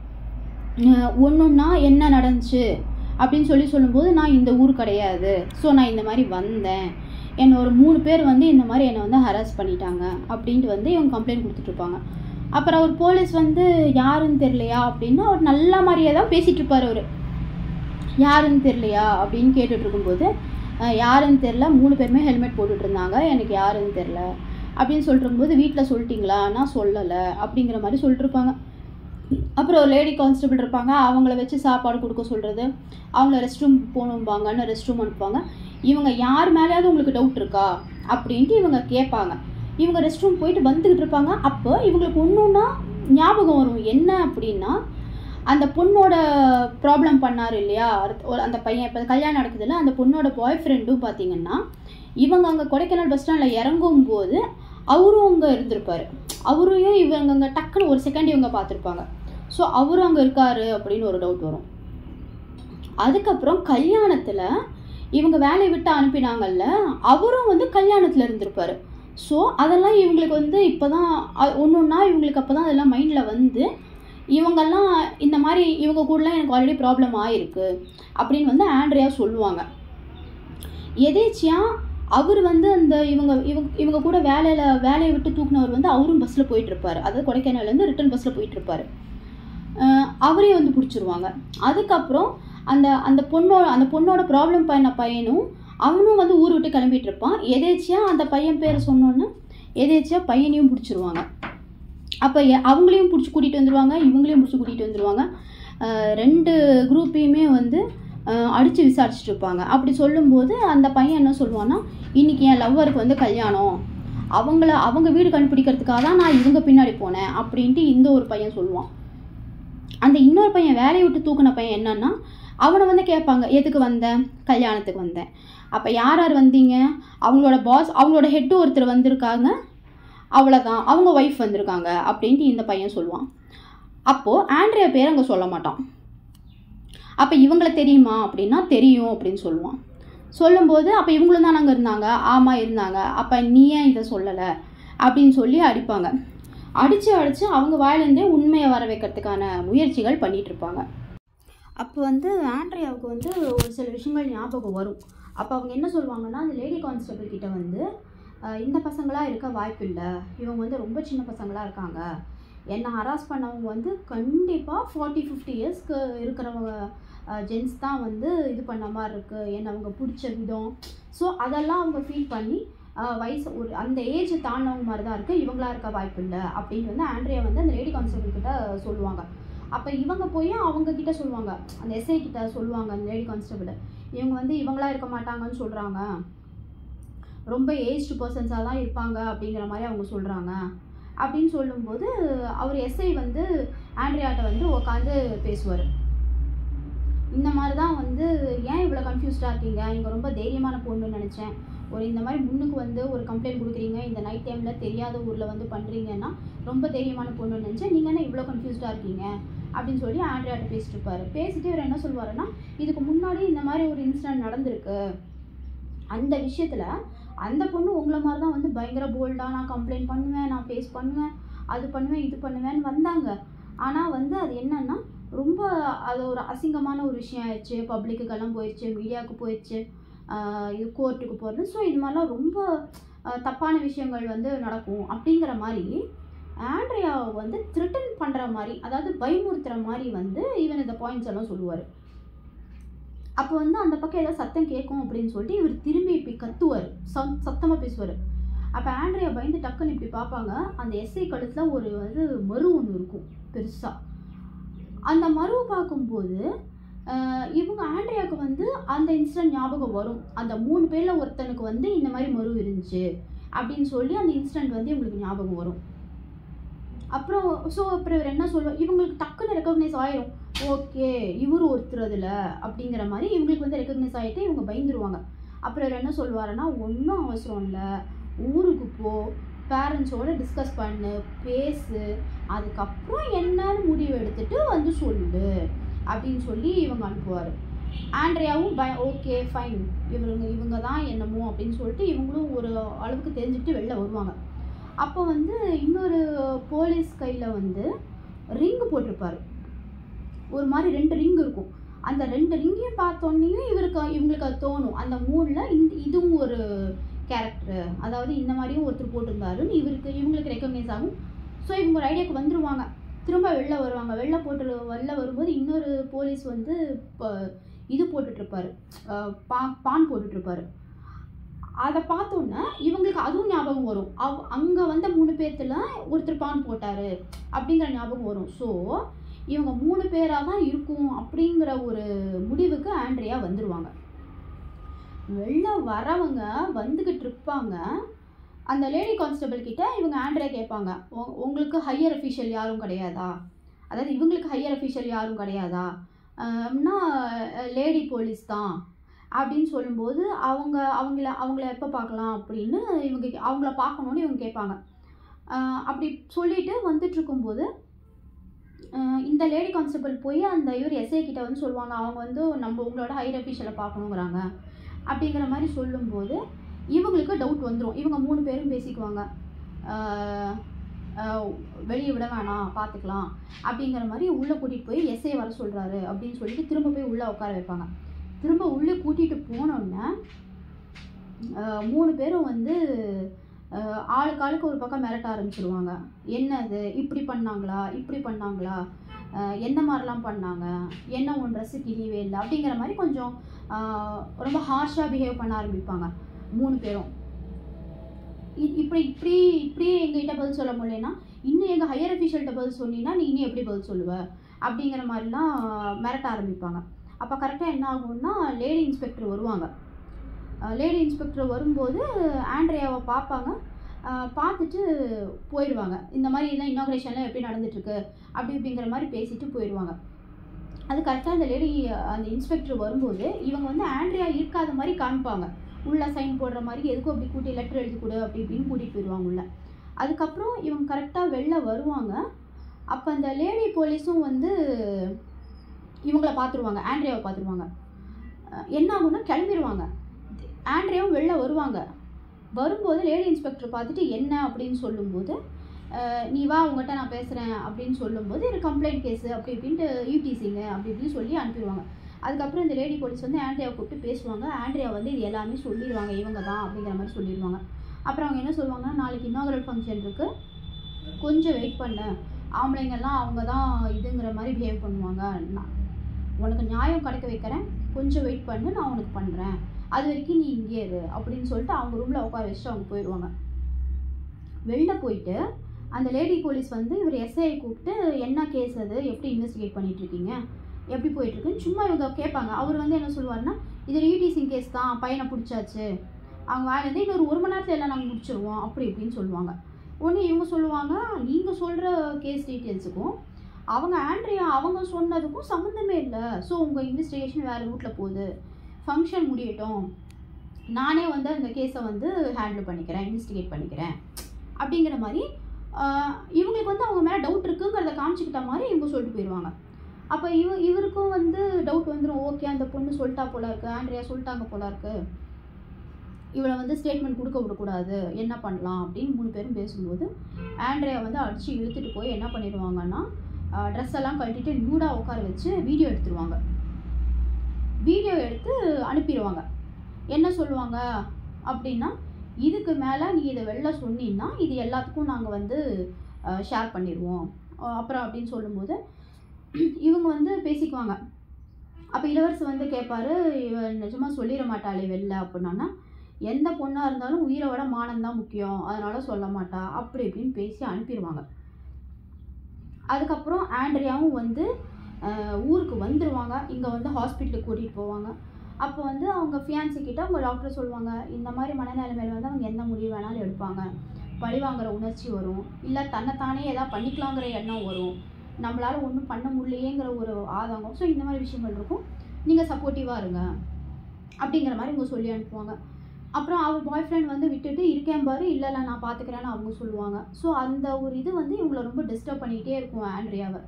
ஒன்றுன்னா என்ன நடந்துச்சு அப்படின்னு சொல்லி சொல்லும்போது நான் இந்த ஊர் கிடையாது ஸோ நான் இந்த மாதிரி வந்தேன் என்னை ஒரு மூணு பேர் வந்து இந்த மாதிரி என்னை வந்து ஹராஸ் பண்ணிட்டாங்க அப்படின்ட்டு வந்து இவங்க கம்ப்ளைண்ட் கொடுத்துட்ருப்பாங்க அப்புறம் அவர் போலீஸ் வந்து யாருன்னு தெரியலையா அப்படின்னா அவர் நல்ல மாதிரியே தான் பேசிகிட்டு இருப்பார் அவர் யாருன்னு தெரியலையா அப்படின்னு கேட்டுட்டு இருக்கும்போது அஹ், யாருன்னு தெரில மூணு பேருமே ஹெல்மெட் போட்டுட்டு இருந்தாங்க எனக்கு யாருன்னு தெரில அப்படின்னு சொல்லிட்டு இருக்கும்போது வீட்டில் சொல்லிட்டீங்களா நான் சொல்லலை அப்படிங்கிற மாதிரி சொல்லிட்டுருப்பாங்க அப்புறம் ஒரு லேடி கான்ஸ்டபிள் இருப்பாங்க அவங்கள வச்சு சாப்பாடு கொடுக்க சொல்கிறது அவங்கள ரெஸ்ட் ரூம் போகணும்பாங்கன்னு ரெஸ்ட் ரூம் அனுப்புவாங்க இவங்க யார் மேலேயாவது உங்களுக்கு டவுட் இருக்கா அப்படின்ட்டு இவங்க கேட்பாங்க இவங்க ரெஸ்ட் ரூம் போயிட்டு வந்துக்கிட்டு இருப்பாங்க அப்போ இவங்களுக்கு ஒன்றுன்னா ஞாபகம் வரும் என்ன அப்படின்னா அந்த பொண்ணோட ப்ராப்ளம் பண்ணார் இல்லையா அடுத்த- ஒரு அந்த பையன் இப்போ கல்யாணம் நடக்குதுல்ல அந்த பொண்ணோட பாய் ஃப்ரெண்டும் பார்த்தீங்கன்னா இவங்க அங்கே கொடைக்கானல் பஸ் ஸ்டாண்டில் இறங்கும் போது அவரும் அங்கே இருந்திருப்பாரு அவரையும் இவங்க அங்கே டக்குன்னு ஒரு செகண்ட் இவங்க பார்த்துருப்பாங்க ஸோ அவரும் அங்கே இருக்காரு அப்படின்னு ஒரு டவுட் வரும் அதுக்கப்புறம் கல்யாணத்தில் இவங்க வேலையை விட்டு அனுப்பினாங்கல்ல அவரும் வந்து கல்யாணத்தில் இருந்திருப்பாரு ஸோ அதெல்லாம் இவங்களுக்கு வந்து இப்போ தான் ஒன்று ஒன்றா இவங்களுக்கு அப்போ தான் அதெல்லாம் மைண்டில் வந்து இவங்கெல்லாம் இந்த மாதிரி இவங்க கூடலாம் எனக்கு ஆல்ரெடி ப்ராப்ளம் ஆயிருக்கு அப்படின்னு வந்து ஆண்ட்ரியா சொல்லுவாங்க எதேச்சியா அவர் வந்து அந்த இவங்க இவங்க இவங்க கூட வேலையில் வேலையை விட்டு தூக்குனவர் வந்து அவரும் பஸ்ஸில் போயிட்டுருப்பாரு அதாவது கொடைக்கானல்லேருந்து ரிட்டன் பஸ்ஸில் போயிட்டுருப்பாரு அவரே வந்து பிடிச்சிருவாங்க அதுக்கப்புறம் அந்த அந்த பொண்ணோட அந்த பொண்ணோட ப்ராப்ளம் பண்ண பையனும் அவனும் வந்து ஊர் விட்டு கிளம்பிட்டு இருப்பான் எதேச்சியா அந்த பையன் பேரை சொன்னோன்னே எதேச்சியா பையனையும் பிடிச்சிருவாங்க அப்போ அவங்களையும் பிடிச்சி கூட்டிகிட்டு வந்துடுவாங்க இவங்களையும் பிடிச்சி கூட்டிகிட்டு வந்துடுவாங்க அஹ் ரெண்டு குரூப்பையுமே வந்து அடித்து விசாரிச்சுட்டு இருப்பாங்க அப்படி சொல்லும்போது அந்த பையன் என்ன சொல்லுவான்னா இன்னைக்கு என் லவ்வருக்கு வந்து கல்யாணம் அவங்கள அவங்க வீடு கண்டுபிடிக்கிறதுக்காக தான் நான் இவங்க பின்னாடி போனேன் அப்படின்ட்டு இந்த ஒரு பையன் சொல்லுவான் அந்த இன்னொரு பையன் வேலையை விட்டு தூக்குன பையன் என்னன்னா அவனை வந்து கேட்பாங்க எதுக்கு வந்தேன் கல்யாணத்துக்கு வந்தேன் அப்போ யார் யார் வந்தீங்க அவங்களோட பாஸ் அவங்களோட ஹெட்டு ஒருத்தர் வந்திருக்காங்க அவ்வளோதான் அவங்க ஒய்ஃப் வந்திருக்காங்க அப்படின்ட்டு இந்த பையன் சொல்லுவான் அப்போது ஆண்ட்ரியா பேர் அங்கே சொல்ல மாட்டான் அப்போ இவங்களை தெரியுமா அப்படின்னா தெரியும் அப்படின்னு சொல்லுவான் சொல்லும்போது அப்போ இவங்களும் தான் அங்கே இருந்தாங்க ஆமாம் இருந்தாங்க அப்போ நீ ஏன் இதை சொல்லலை அப்படின்னு சொல்லி அடிப்பாங்க அடித்து அடித்து அவங்க வாயிலேருந்தே உண்மையை வர வைக்கிறதுக்கான முயற்சிகள் பண்ணிட்டு இருப்பாங்க அப்போ வந்து ஆண்ட்ரியாவுக்கு வந்து ஒரு சில விஷயங்கள் ஞாபகம் வரும் அப்போ அவங்க என்ன சொல்லுவாங்கன்னா அந்த லேடி கான்ஸ்டபிள் கிட்ட வந்து "அஹ், இந்த பசங்களா இருக்க வாய்ப்பில்லை இவங்க வந்து ரொம்ப சின்ன பசங்களாக இருக்காங்க என்னை ஹராஸ் பண்ணவங்க வந்து கண்டிப்பாக ஃபார்ட்டி ஃபிஃப்டி இயர்ஸ்க்கு இருக்கிறவங்க ஜென்ஸ் தான் வந்து இது பண்ண மாதிரி இருக்குது என்னை அவங்க பிடிச்ச விதம் ஸோ அதெல்லாம் அவங்க ஃபீல் பண்ணி அஹ், வயசு ஒரு அந்த ஏஜ் தாண்டினவங்க மாதிரி தான் இருக்குது இவங்களா இருக்க வாய்ப்பு இல்லை அப்படின்னு வந்து ஆண்ட்ரியா வந்து அந்த லேடி கான்ஸ்டபிள் கிட்ட சொல்லுவாங்க அப்போ இவங்க போய் அவங்க கிட்ட சொல்லுவாங்க அந்த எஸ்ஐ கிட்ட சொல்லுவாங்க அந்த லேடி கான்ஸ்டபிள் இவங்க வந்து இவங்களா இருக்க மாட்டாங்கன்னு சொல்கிறாங்க ரொம்ப ஏஜ்டு பர்சன்ஸாக தான் இருப்பாங்க அப்படிங்கிற மாதிரி அவங்க சொல்கிறாங்க அப்படின்னு சொல்லும்போது அவர் எஸ்ஐ வந்து ஆண்ட்ரியாட்ட வந்து உட்காந்து பேசுவார் இந்த மாதிரி தான் வந்து ஏன் இவ்வளோ கன்ஃபியூஸ்டாக இருக்கீங்க நீங்கள் ரொம்ப தைரியமான பொண்ணுன்னு நினச்சேன் ஒரு இந்த மாதிரி முன்னுக்கு வந்து ஒரு கம்ப்ளைண்ட் கொடுக்குறீங்க இந்த நைட் டைமில் தெரியாத ஊரில் வந்து பண்ணுறீங்கன்னா ரொம்ப தைரியமான பொண்ணுன்னு நினச்சேன் நீங்கள் என்ன இவ்வளோ கன்ஃபியூஸ்டாக இருக்கீங்க அப்படின்னு சொல்லி ஆண்ட்ரியாட்ட பேசிட்டு இருப்பாரு பேசிட்டு இவர் என்ன சொல்வாருன்னா இதுக்கு முன்னாடி இந்த மாதிரி ஒரு இன்சிடென்ட் நடந்திருக்கு அந்த விஷயத்தில் அந்த பொண்ணு உங்களை மாதிரி தான் வந்து பயங்கர போல்டாக நான் கம்ப்ளைண்ட் பண்ணுவேன் நான் ஃபேஸ் பண்ணுவேன் அது பண்ணுவேன் இது பண்ணுவேன்னு வந்தாங்க ஆனால் வந்து அது என்னன்னா ரொம்ப அது ஒரு அசிங்கமான ஒரு விஷயம் ஆயிடுச்சு பப்ளிக்குக்கெல்லாம் போயிடுச்சு மீடியாவுக்கு போயிடுச்சு ஆஹ் இது கோர்ட்டுக்கு போகிறது ஸோ இது மாதிரிலாம் ரொம்ப ஆஹ் தப்பான விஷயங்கள் வந்து நடக்கும் அப்படிங்கிற மாதிரி ஆண்ட்ரியாவை வந்து த்ரிட்டன் பண்ணுற மாதிரி அதாவது பயமுறுத்துற மாதிரி வந்து ஈவன் இந்த பாயிண்ட்ஸ் எல்லாம் சொல்லுவார் அப்போ வந்து அந்த பக்கம் ஏதாவது சத்தம் கேட்கும் அப்படின்னு சொல்லிட்டு இவர் திரும்பி இப்படி கத்துவார் சத் சத்தமாக பேசுவார் அப்போ ஆண்ட்ரியா பயந்து டக்குன்னு இப்படி பார்ப்பாங்க அந்த எஸ்ஐ கழுத்தில் ஒரு வந்து மறு ஒன்று இருக்கும் பெருசாக அந்த மருவை பார்க்கும்போது ஆஹ் இவங்க ஆண்ட்ரியாவுக்கு வந்து அந்த இன்சிடென்ட் ஞாபகம் வரும் அந்த மூணு பேரில் ஒருத்தனுக்கு வந்து இந்த மாதிரி மரு இருந்துச்சு அப்படின்னு சொல்லி அந்த இன்சிடென்ட் வந்து இவங்களுக்கு ஞாபகம் வரும் அப்புறம் ஸோ அப்புறம் இவர் என்ன சொல்லுவோம் இவங்களுக்கு டக்குன்னு ரெக்கக்னைஸ் ஆயிரும் ஓகே இவர் ஒருத்தர் அதில் அப்படிங்கிற மாதிரி இவங்களுக்கு வந்து ரெக்கக்னைஸ் ஆகிட்டு இவங்க பயந்துருவாங்க அப்புறம் இவர் என்ன சொல்லுவாருன்னா ஒன்றும் அவசரம் இல்லை ஊருக்கு போ பேரண்ட்ஸோட டிஸ்கஸ் பண்ணு பேசு அதுக்கப்புறம் என்னன்னு முடிவு எடுத்துட்டு வந்து சொல்லு அப்படின்னு சொல்லி இவங்க அனுப்புவார் ஆண்ட்ரியாவும் பய ஓகே ஃபைன் இவங்க இவங்க தான் என்னமோ அப்படின்னு சொல்லிட்டு இவங்களும் ஒரு அளவுக்கு தெரிஞ்சுக்கிட்டு வெளில வருவாங்க அப்போ வந்து இன்னொரு போலீஸ் கையில் வந்து ரிங்கு போட்டிருப்பாரு ஒரு மாதிரி ரெண்டு ரிங் இருக்கும் அந்த ரெண்டு ரிங்கையும் பார்த்தோன்னையும் இவருக்கு இவங்களுக்கு அது தோணும் அந்த மூணில் இந்த இதுவும் ஒரு கேரக்டர் அதாவது இந்த மாதிரியும் ஒருத்தர் போட்டிருந்தாருன்னு இவருக்கு இவங்களுக்கு ரெக்கக்னைஸ் ஆகும் ஸோ இவங்க ஒரு ஐடியாவுக்கு வந்துருவாங்க திரும்ப வெளில வருவாங்க வெளில போட்டு வெளில வரும்போது இன்னொரு போலீஸ் வந்து இப்போ இது போட்டுட்ருப்பாரு பா பான் போட்டுட்ருப்பாரு அதை பார்த்தோன்னே இவங்களுக்கு அதுவும் ஞாபகம் வரும் அவ் அங்கே வந்த மூணு பேர்த்துல ஒருத்தர் பான் போட்டார் அப்படிங்கிற ஞாபகம் வரும் ஸோ இவங்க மூணு பேராக தான் இருக்கும் அப்படிங்கிற ஒரு முடிவுக்கு ஆண்ட்ரியா வந்துடுவாங்க வெளில வரவங்க வந்துக்கிட்டு இருப்பாங்க அந்த லேடி கான்ஸ்டபிள் கிட்ட இவங்க ஆண்ட்ரியா கேட்பாங்க "உ- உங்களுக்கு ஹையர் அஃபிஷியல் யாரும் கிடையாதா அதாவது இவங்களுக்கு ஹையர் அஃபிஷியல் யாரும் கிடையாதா ஆம்னா லேடி போலீஸ் தான் அப்படின்னு சொல்லும்போது அவங்க அவங்கள அவங்கள எப்போ பார்க்கலாம் அப்படின்னு இவங்க கே- அவங்கள பார்க்கணுன்னு இவங்க கேட்பாங்க ஆஹ் அப்படி சொல்லிட்டு வந்துட்டு இருக்கும்போது ஆஹ் இந்த லேடி கான்ஸ்டபிள் போய் அந்த இவர் எஸ்ஐ கிட்ட வந்து சொல்லுவாங்க அவங்க வந்து நம்ம உங்களோட ஹையர் அஃபிஷியலை பார்க்கணுங்கிறாங்க அப்படிங்கிற மாதிரி சொல்லும்போது இவங்களுக்கு டவுட் வந்துடும் இவங்க மூணு பேரும் பேசிக்குவாங்க ஆஹ் ஆஹ் வெளியே விட வேணாம் பார்த்துக்கலாம் அப்படிங்கிற மாதிரி உள்ளே கூட்டிகிட்டு போய் எஸ்ஐ வர சொல்கிறாரு அப்படின்னு சொல்லிட்டு திரும்ப போய் உள்ளே உட்கார வைப்பாங்க திரும்ப உள்ளே கூட்டிகிட்டு போனோன்னே ஆஹ் மூணு பேரும் வந்து ஆஹ் ஆளுக்கு ஆளுக்கு ஒரு பக்கம் மிரட்ட ஆரம்பிச்சிருவாங்க என்னது இப்படி பண்ணாங்களா இப்படி பண்ணாங்களா ஆஹ் என்ன மாதிரிலாம் பண்ணாங்க என்ன உன் ட்ரெஸ்ஸு கிழியவே இல்லை அப்படிங்கிற மாதிரி கொஞ்சம் ஆஹ் ரொம்ப ஹார்ஷாக பிஹேவ் பண்ண ஆரம்பிப்பாங்க மூணு பேரும் இ- இப்படி இப்படி இப்படி எங்ககிட்ட பதில் சொல்ல முடியலன்னா இன்னும் எங்கள் ஹையர் அஃபிஷியல்கிட்ட பதில் சொன்னீங்கன்னா நீ இன்னும் எப்படி பதில் சொல்லுவ அப்படிங்கிற மாதிரிலாம் மிரட்ட ஆரம்பிப்பாங்க அப்போ கரெக்டாக என்ன ஆகும்னா லேடி இன்ஸ்பெக்டர் வருவாங்க லேடி இன்ஸ்பெக்டர் வரும்போது ஆண்ட்ரியாவை பார்ப்பாங்க அஹ் பார்த்துட்டு போயிடுவாங்க இந்த மாதிரி எல்லாம் இனாக்ரேஷன்லாம் எப்படி நடந்துட்டுருக்கு அப்படி இப்படிங்கிற மாதிரி பேசிட்டு போயிடுவாங்க அது கரெக்டாக அந்த லேடி அந்த இன்ஸ்பெக்டர் வரும்போது இவங்க வந்து ஆண்ட்ரியா இருக்காத மாதிரி காமிப்பாங்க உள்ள சைன் போடுற மாதிரி எதுக்கும் அப்படி கூட்டி லெட்டர் எழுதி கொடு அப்படி இப்படின்னு கூட்டிகிட்டு போயிடுவாங்க உள்ள அதுக்கப்புறம் இவங்க கரெக்டாக வெளில வருவாங்க அப்போ அந்த லேடி போலீஸும் வந்து இவங்கள பார்த்துருவாங்க ஆண்ட்ரியாவை பார்த்துருவாங்க அஹ் என்ன ஆகும்னா கிளம்பிடுவாங்க ஆண்ட்ரியாவும் வெளில வருவாங்க வரும்போது லேடி இன்ஸ்பெக்டர் பார்த்துட்டு என்ன அப்படின்னு சொல்லும்போது அஹ் நீ வா உங்கள்கிட்ட நான் பேசுகிறேன் அப்படின்னு சொல்லும்போது இது கம்ப்ளைண்ட் கேஸு அப்படி இப்படின்ட்டு யூடிசிங்க அப்படி இப்படின்னு சொல்லி அனுப்பிடுவாங்க அதுக்கப்புறம் இந்த லேடி போலீஸ் வந்து ஆண்ட்ரியாவை கூப்பிட்டு பேசுவாங்க ஆண்ட்ரியா வந்து இது எல்லாமே சொல்லிடுவாங்க இவங்க தான் அப்படிங்கிற மாதிரி சொல்லிடுவாங்க அப்புறம் அவங்க என்ன சொல்லுவாங்கன்னா நாளைக்கு இன்னாகரல் ஃபங்க்ஷன் இருக்குது கொஞ்சம் வெயிட் பண்ணு ஆம்பளைங்கெல்லாம் அவங்க தான் இதுங்கிற மாதிரி பிஹேவ் பண்ணுவாங்க நான் உனக்கு நியாயம் கிடைக்க வைக்கிறேன் கொஞ்சம் வெயிட் பண்ணு நான் உனக்கு பண்ணுறேன் அது வரைக்கும் நீ இங்கே இரு அப்படின்னு சொல்லிட்டு அவங்க ரூமில் உட்கார வச்சுட்டு அவங்க போயிடுவாங்க வெளில போயிட்டு அந்த லேடி போலீஸ் வந்து இவர் எஸ்ஐ கூப்பிட்டு என்ன கேஸ் அது எப்படி இன்வெஸ்டிகேட் பண்ணிட்டு இருக்கீங்க எப்படி போயிட்டுருக்குன்னு சும்மா இவங்க கேட்பாங்க அவர் வந்து என்ன சொல்லுவாருன்னா இது ரீடீசிங் கேஸ் தான் பையனை பிடிச்சாச்சு அவங்க வாயிலேருந்து இன்னொரு ஒரு மணி நேரத்தில் எல்லாம் நாங்கள் முடிச்சிருவோம் அப்படி இப்படின்னு சொல்லுவாங்க உடனே இவங்க சொல்லுவாங்க நீங்கள் சொல்கிற கேஸ் டீட்டெயில்ஸுக்கும் அவங்க ஆண்ட்ரியா அவங்க சொன்னதுக்கும் சம்மந்தமே இல்லை ஸோ உங்கள் இன்வெஸ்டிகேஷன் வேறு ரூட்டில் போகுது ஃபங்க்ஷன் முடியட்டும் நானே வந்து அந்த கேஸை வந்து ஹேண்டில் பண்ணிக்கிறேன் இன்வெஸ்டிகேட் பண்ணிக்கிறேன் அப்படிங்கிற மாதிரி ஆஹ், இவங்களுக்கு வந்து அவங்க மேலே டவுட் இருக்குங்கிறத காமிச்சிக்கிட்ட மாதிரி இவங்க சொல்லிட்டு போயிடுவாங்க அப்போ இவ இவருக்கும் வந்து டவுட் வந்துடும் ஓகே அந்த பொண்ணு சொல்லிட்டா போல இருக்கு ஆண்ட்ரியா சொல்லிட்டாங்க போல இருக்கு இவளை வந்து ஸ்டேட்மெண்ட் கொடுக்க விடக்கூடாது என்ன பண்ணலாம் அப்படின்னு மூணு பேரும் பேசும்போது ஆண்ட்ரியா வந்து அடித்து இழுத்துட்டு போய் என்ன பண்ணிடுவாங்கன்னா ட்ரெஸ் எல்லாம் கழட்டிட்டு நியூடாக உட்கார வச்சு வீடியோ எடுத்துருவாங்க வீடியோ எடுத்து அனுப்பிடுவாங்க என்ன சொல்லுவாங்க அப்படின்னா இதுக்கு மேலே நீ இதை வெளில சொன்னீன்னா இது எல்லாத்துக்கும் நாங்கள் வந்து ஷேர் பண்ணிடுவோம் அஹ் அப்புறம் அப்படின்னு சொல்லும்போது இவங்க வந்து பேசிக்குவாங்க அப்போ இளவரசர் வந்து கேட்பாரு இவ நிஜமாக சொல்லிட மாட்டாளே வெளில அப்படின்னா எந்த பொண்ணாக இருந்தாலும் உயிரை விட மானம் தான் முக்கியம் அதனால சொல்ல மாட்டா அப்படி இப்படின்னு பேசி அனுப்பிடுவாங்க அதுக்கப்புறம் ஆண்ட்ரியாவும் வந்து அஹ், ஊருக்கு வந்துடுவாங்க இங்கே வந்து ஹாஸ்பிட்டலுக்கு கூட்டிகிட்டு போவாங்க அப்போ வந்து அவங்க ஃபியான்சி கிட்ட அவங்க டாக்டர் சொல்லுவாங்க இந்த மாதிரி மனநிலைமையில வந்து அவங்க எந்த முடிவு வேணாலும் எடுப்பாங்க பழி வாங்குற உணர்ச்சி வரும் இல்லை தன்னைத்தானே ஏதாவது பண்ணிக்கலாங்கிற எண்ணம் வரும் நம்மளால ஒன்றும் பண்ண முடியலையேங்கிற ஒரு ஆதங்கம் ஸோ இந்த மாதிரி விஷயங்கள் இருக்கும் நீங்கள் சப்போர்ட்டிவாக இருங்க அப்படிங்கிற மாதிரி இவங்க சொல்லி அனுப்புவாங்க அப்புறம் அவர் பாய் ஃப்ரெண்ட் வந்து விட்டுட்டு இருக்கேன் பாரு இல்லை இல்லை நான் பார்த்துக்கிறேன்னு அவங்க சொல்லுவாங்க ஸோ அந்த ஒரு இது வந்து இவங்களை ரொம்ப டிஸ்டர்ப் பண்ணிக்கிட்டே இருக்கும் ஆண்ட்ரியாவை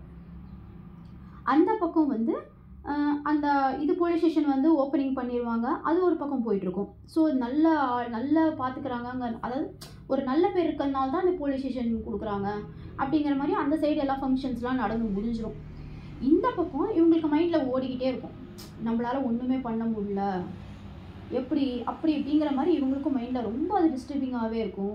அந்த பக்கம் வந்து அஹ், அந்த இது போலீஸ் ஸ்டேஷன் வந்து ஓப்பனிங் பண்ணிடுவாங்க அது ஒரு பக்கம் போயிட்டுருக்கும் ஸோ நல்ல ஆள்- நல்லா பார்த்துக்கிறாங்க அதாவது ஒரு நல்ல பேர் இருக்கிறதுனால தான் அந்த போலீஸ் ஸ்டேஷன் கொடுக்குறாங்க அப்படிங்கிற மாதிரி அந்த சைடு எல்லா ஃபங்க்ஷன்ஸ்லாம் நடந்து முடிஞ்சிடும் இந்த பக்கம் இவங்களுக்கு மைண்டில் ஓடிக்கிட்டே இருக்கும் நம்மளால ஒன்றுமே பண்ண முடியல எப்படி அப்படி இப்படிங்கிற மாதிரி இவங்களுக்கும் மைண்டில் ரொம்ப அது டிஸ்டர்பிங்காகவே இருக்கும்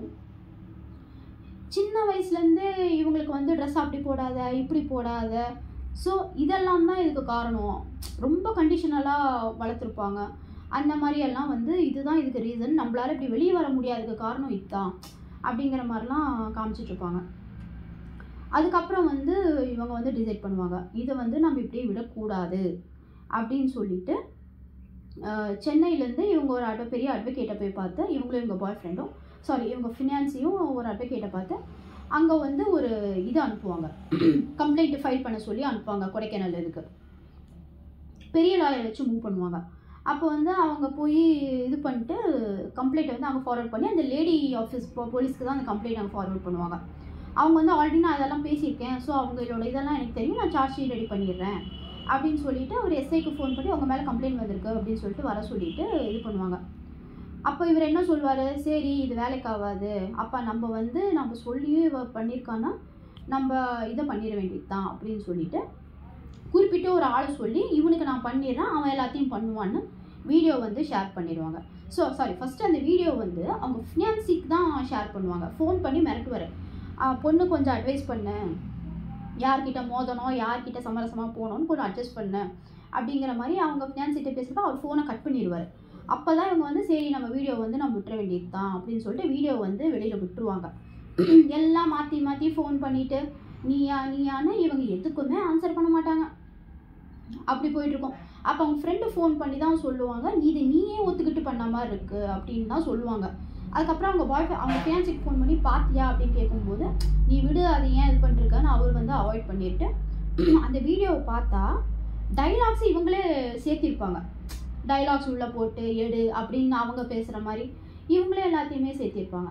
சின்ன வயசுலேருந்தே இவங்களுக்கு வந்து ட்ரெஸ் அப்படி போடாத இப்படி போடாத ஸோ இதெல்லாம் தான் இதுக்கு காரணம் ரொம்ப கண்டிஷனலாக வளர்த்துருப்பாங்க அந்த மாதிரி எல்லாம் வந்து இதுதான் இதுக்கு ரீசன் நம்மளால இப்படி வெளியே வர முடியாததுக்கு காரணம் இதுதான் அப்படிங்கிற மாதிரிலாம் காமிச்சிட்டு இருப்பாங்க அதுக்கப்புறம் வந்து இவங்க வந்து டிசைட் பண்ணுவாங்க இதை வந்து நம்ம இப்படியே விடக்கூடாது அப்படின்னு சொல்லிட்டு அஹ், சென்னையிலேருந்து இவங்க ஒரு அட்வ பெரிய அட்வொகேட்டை போய் பார்த்து இவங்களும் இவங்க பாய் ஃப்ரெண்டும் சாரி இவங்க ஃபினான்ஸையும் ஒரு அட்வொகேட்டை பார்த்து அங்கே வந்து ஒரு இது அனுப்புவாங்க கம்ப்ளைண்ட் ஃபைல் பண்ண சொல்லி அனுப்புவாங்க கொடைக்கானல் இதுக்கு பெரிய லாயர் வச்சு மூவ் பண்ணுவாங்க அப்போ வந்து அவங்க போய் இது பண்ணிட்டு கம்ப்ளைண்ட் வந்து அவங்க ஃபார்வர்ட் பண்ணி அந்த லேடி ஆஃபீஸ் போலீஸ்க்கு தான் அந்த கம்ப்ளைண்ட் அவங்க ஃபார்வர்ட் பண்ணுவாங்க அவங்க வந்து ஆல்ரெடி நான் அதெல்லாம் பேசியிருக்கேன் ஸோ அவங்களோட இதெல்லாம் எனக்கு தெரியும் நான் சார்ஜ் ஷீட் ரெடி பண்ணிடுறேன் அப்படின்னு சொல்லிட்டு ஒரு எஸ்ஐக்கு ஃபோன் பண்ணி அவங்க மேலே கம்ப்ளைண்ட் வந்திருக்கு அப்படின்னு சொல்லிட்டு வர சொல்லிட்டு இது பண்ணுவாங்க அப்போ இவர் என்ன சொல்வார் சரி இது வேலைக்கு ஆகாது அப்போ நம்ம வந்து நம்ம சொல்லியும் இவ பண்ணியிருக்கான்னா நம்ம இதை பண்ணிட வேண்டியது தான் அப்படின்னு சொல்லிட்டு குறிப்பிட்ட ஒரு ஆளை சொல்லி இவனுக்கு நான் பண்ணிடுறேன் அவன் எல்லாத்தையும் பண்ணுவான்னு வீடியோ வந்து ஷேர் பண்ணிடுவாங்க ஸோ சாரி ஃபஸ்ட்டு அந்த வீடியோ வந்து அவங்க ஃபினான்சிக்கு தான் ஷேர் பண்ணுவாங்க ஃபோன் பண்ணி மிரட்டுவார் பொண்ணு கொஞ்சம் அட்வைஸ் பண்ணு யார்கிட்ட மோதணும் யார்கிட்ட சமரசமாக போகணும்னு கொஞ்சம் அட்ஜஸ்ட் பண்ணு அப்படிங்கிற மாதிரி அவங்க ஃபினான்சிட்ட பேசுகிறப்ப அவர் ஃபோனை கட் பண்ணிடுவார் அப்போ தான் இவங்க வந்து சரி நம்ம வீடியோ வந்து நம்ம விட்டுற வேண்டியது தான் அப்படின்னு சொல்லிட்டு வீடியோ வந்து வெளியில் விட்டுருவாங்க எல்லாம் மாற்றி மாற்றி ஃபோன் பண்ணிவிட்டு நீயா நீயான்னு இவங்க எதுக்குமே ஆன்சர் பண்ண மாட்டாங்க அப்படி போயிட்டுருக்கோம் அப்போ அவங்க ஃப்ரெண்டு ஃபோன் பண்ணி தான் சொல்லுவாங்க நீ இது நீயே ஒத்துக்கிட்டு பண்ண மாதிரி இருக்கு அப்படின்னு தான் சொல்லுவாங்க அதுக்கப்புறம் அவங்க பாய் அவங்க ஃபியான்சிக்கு ஃபோன் பண்ணி பார்த்தியா அப்படின்னு கேட்கும்போது நீ விடு அது ஏன் இது பண்ணிருக்கான்னு அவர் வந்து அவாய்ட் பண்ணிட்டு அந்த வீடியோவை பார்த்தா டைலாக்ஸ் இவங்களே சேர்த்திருப்பாங்க டைலாக்ஸ் உள்ளே போட்டு எடு அப்படின்னு அவங்க பேசுகிற மாதிரி இவங்களே எல்லாத்தையுமே சேர்த்திருப்பாங்க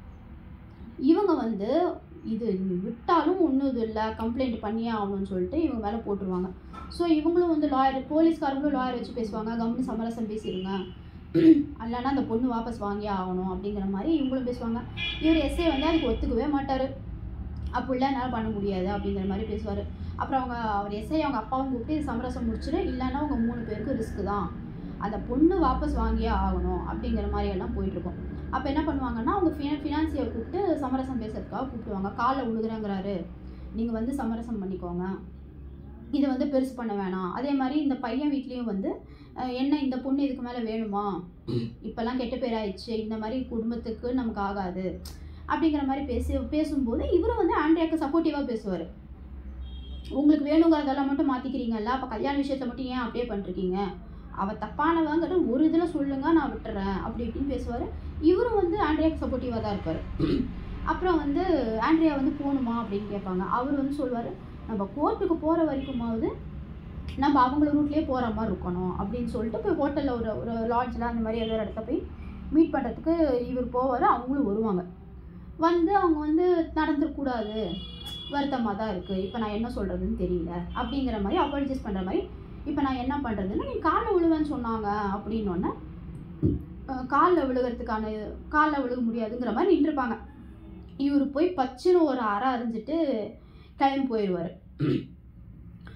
இவங்க வந்து இது விட்டாலும் ஒன்றும் இது இல்லை கம்ப்ளைண்ட் பண்ணியே ஆகணும்னு சொல்லிட்டு இவங்க மேலே போட்டுருவாங்க ஸோ இவங்களும் வந்து லாயர் போலீஸ்காரங்களும் லாயர் வச்சு பேசுவாங்க கவர்மெண்ட் சமரசம் பேசிடுங்க இல்லைன்னா அந்த பொண்ணு வாபஸ் வாங்கியே ஆகணும் அப்படிங்கிற மாதிரி இவங்களும் பேசுவாங்க இவர் எஸ்ஏ வந்து அதுக்கு ஒத்துக்கவே மாட்டார் அப்படிலாம் என்னால் பண்ண முடியாது அப்படிங்கிற மாதிரி பேசுவார் அப்புறம் அவங்க அவர் எஸ்ஐ அவங்க அப்பாவும் கூப்பிட்டு இது சமரசம் முடிச்சுட்டு இல்லைன்னா அவங்க மூணு பேருக்கு ரிஸ்க்கு தான் அந்த பொண்ணு வாபஸ் வாங்கியே ஆகணும் அப்படிங்கிற மாதிரி எல்லாம் போயிட்டுருக்கும் அப்போ என்ன பண்ணுவாங்கன்னா அவங்க ஃபினா ஃபினான்சியை கூப்பிட்டு சமரசம் பேசுறதுக்காக கூப்பிடுவாங்க காலில் விழுகுறேங்கிறாரு நீங்கள் வந்து சமரசம் பண்ணிக்கோங்க இதை வந்து பெருசு பண்ண வேணாம் அதே மாதிரி இந்த பையன் வீட்லேயும் வந்து அஹ், என்ன இந்த பொண்ணு இதுக்கு மேலே வேணுமா இப்போல்லாம் கெட்ட பேர் ஆயிடுச்சு இந்த மாதிரி குடும்பத்துக்கு நமக்கு ஆகாது அப்படிங்கிற மாதிரி பேசி பேசும்போது இவரும் வந்து ஆண்ட்ரியாக்கு சப்போர்ட்டிவாக பேசுவார் உங்களுக்கு வேணுங்கிறதெல்லாம் மட்டும் மாற்றிக்கிறீங்கல்ல அப்போ கல்யாண விஷயத்தை மட்டும் ஏன் அப்படியே பண்ணிருக்கீங்க அவள் தப்பானவங்கிற ஒரு இதில் சொல்லுங்க நான் விட்டுறேன் அப்படி இப்படின்னு பேசுவார் இவரும் வந்து ஆண்ட்ரியாக்கு சப்போர்ட்டிவாக தான் இருப்பார் அப்புறம் வந்து ஆண்ட்ரியா வந்து போகணுமா அப்படின்னு கேட்பாங்க அவர் வந்து சொல்வார் நம்ம கோர்ட்டுக்கு போகிற வரைக்குமாவது நம்ம அவங்கள ரூட்லேயே போகிற மாதிரி இருக்கணும் அப்படின்னு சொல்லிட்டு போய் ஹோட்டலில் ஒரு ஒரு லாட்ஜில் அந்த மாதிரி ஏதோ ஒரு இடத்த போய் மீட் பண்ணுறதுக்கு இவர் போவார் அவங்களும் வருவாங்க வந்து அவங்க வந்து நடந்துடக்கூடாது வருத்தமாக தான் இருக்குது இப்போ நான் என்ன சொல்கிறதுன்னு தெரியல அப்படிங்கிற மாதிரி அப்பாலஜைஸ் பண்ணுற மாதிரி இப்போ நான் என்ன பண்ணுறதுன்னு நீ காலில் விழுவேன்னு சொன்னாங்க அப்படின்னோடனே காலில் விழுகிறதுக்கான காலில் விழுக முடியாதுங்கிற மாதிரி நின்றுப்பாங்க இவர் போய் பச்சுன்னு ஒரு அறை அறிஞ்சிட்டு கிளம்பி போயிடுவார்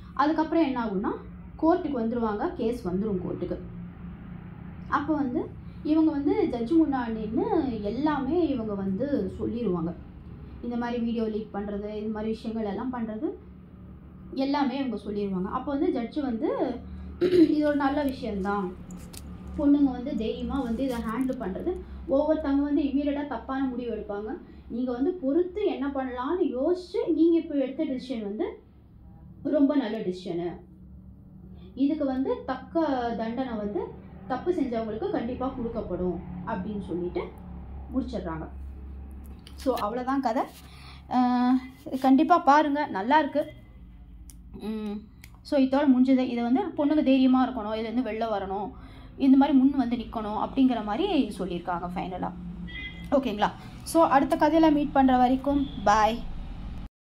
அதுக்கப்புறம் என்ன ஆகும்னா கோர்ட்டுக்கு வந்துடுவாங்க கேஸ் வந்துடும் கோர்ட்டுக்கு அப்போ வந்து இவங்க வந்து ஜட்ஜு முன்னாடின்னு எல்லாமே இவங்க வந்து சொல்லிடுவாங்க இந்த மாதிரி வீடியோ லீக் பண்ணுறது இது மாதிரி விஷயங்கள் எல்லாம் பண்ணுறது எல்லாமே இவங்க சொல்லிடுவாங்க அப்போ வந்து ஜட்ஜு வந்து இது ஒரு நல்ல விஷயந்தான் பொண்ணுங்க வந்து தைரியமாக வந்து இதை ஹேண்டில் பண்ணுறது ஒவ்வொருத்தவங்க வந்து இமீடியட்டாக தப்பான முடிவு எடுப்பாங்க நீங்கள் வந்து பொறுத்து என்ன பண்ணலான்னு யோசிச்சு நீங்கள் இப்போ எடுத்த டிசிஷன் வந்து ரொம்ப நல்ல டிசிஷனு இதுக்கு வந்து தக்க தண்டனை வந்து தப்பு செஞ்சவங்களுக்கு கண்டிப்பாக கொடுக்கப்படும் அப்படின்னு சொல்லிட்டு முடிச்சிடுறாங்க ஸோ அவ்வளோதான் கதை கண்டிப்பாக பாருங்கள் நல்லா இருக்கு ஸோ இதோட முடிஞ்சது இதை வந்து பொண்ணுங்க தைரியமாக இருக்கணும் இதுலேருந்து வெளில வரணும் இந்த மாதிரி முன் வந்து நிற்கணும் அப்படிங்கிற மாதிரி சொல்லியிருக்காங்க ஃபைனலாக ஓகேங்களா ஸோ அடுத்த கதையில் மீட் பண்ணுற வரைக்கும் பாய்